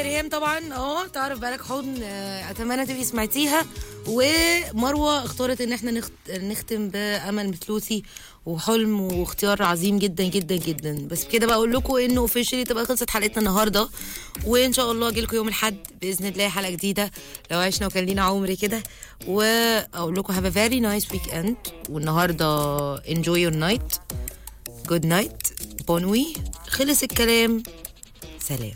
ريهام طبعا اه تعرف بالك حضن آه، اتمنى تبقي سمعتيها ومروه اختارت ان احنا نخت... نختم بامل مثلوثي وحلم واختيار عظيم جدا جدا جدا بس كده بقول لكم انه اوفيشلي تبقى خلصت حلقتنا النهارده وان شاء الله اجي لكم يوم الاحد باذن الله حلقه جديده لو عشنا وكان لينا عمر كده واقول لكم هاف ا فيري نايس ويك اند والنهارده انجوي يور نايت جود نايت بونوي خلص الكلام سلام